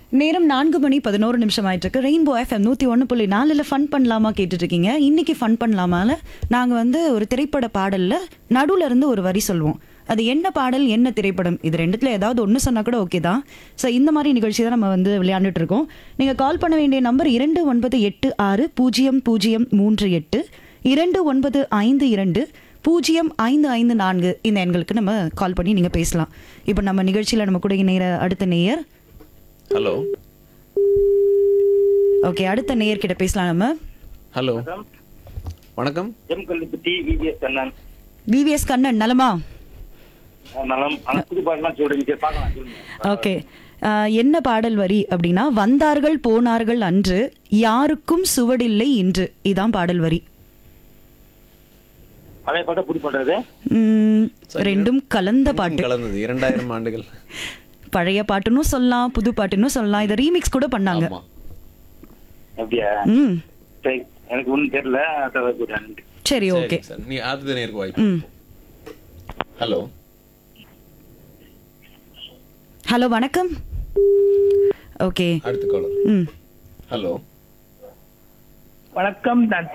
நேரம் நான்கு மணி பதினோரு நிமிஷம் ஆயிட்டு இருக்கு ரெயின்போ எஃப்எம் நூத்தி ஒன்று புள்ளி நாலுல ஃபன் பண்ணலாமா கேட்டுட்டு இருக்கீங்க இன்னைக்கு ஃபன் பண்ணலாமால நாங்க வந்து ஒரு திரைப்பட பாடல்ல நடுவுல இருந்து ஒரு வரி சொல்லுவோம் அது என்ன பாடல் என்ன திரைப்படம் இது ரெண்டுத்துல ஏதாவது ஒன்று சொன்னா கூட ஓகே தான் ஸோ இந்த மாதிரி நிகழ்ச்சி தான் நம்ம வந்து விளையாண்டுட்டு இருக்கோம் நீங்க கால் பண்ண வேண்டிய நம்பர் இரண்டு ஒன்பது எட்டு ஆறு பூஜ்ஜியம் பூஜ்ஜியம் மூன்று எட்டு இரண்டு ஒன்பது ஐந்து இரண்டு பூஜ்ஜியம் ஐந்து ஐந்து நான்கு இந்த எண்களுக்கு நம்ம கால் பண்ணி நீங்க பேசலாம் இப்போ நம்ம நிகழ்ச்சியில நம்ம கூட இணைகிற அடுத்த நேயர் ஹலோ ஓகே அடுத்த நேயர்கிட்ட பேசலாம் நம்ம ஹலோ வணக்கம் M Kallupatti VBS Kannan VVS Kannan நலமா அஹ் நலம் ஆனா புது பாடலாம் சொல்றீங்க சரி பார்க்கலாம் சொல்லுங்க ஓகே ஆஹ், என்ன பாடல் வரி அப்படின்னா வந்தார்கள் போனார்கள் அன்று யாருக்கும் சுவடில்லை இன்று இதான் பாடல் வரி பழைய பாட்டா புது பண்றது உம், ரெண்டும் கலந்த பாட்டு கலந்தது இரண்டாயிரம் ஆண்டுகள் பழைய பாட்டுன்னு சொல்லலாம் புது பாட்டுன்னு சொல்லலாம் இதை ரீமிக்ஸ் கூட பண்ணாங்க ஆமா அப்படியா ம் சரி எனக்கு ஒண்ணும் தெரியல அதான் கூட்டேன் சரி ஓகே சரி சார் நீ அடுத்த நேருக்கு வாய்ப்பு ம் ஹலோ ஹலோ வணக்கம் ஓகே அடுத்த காலர் ம் ஹலோ வணக்கம் நான்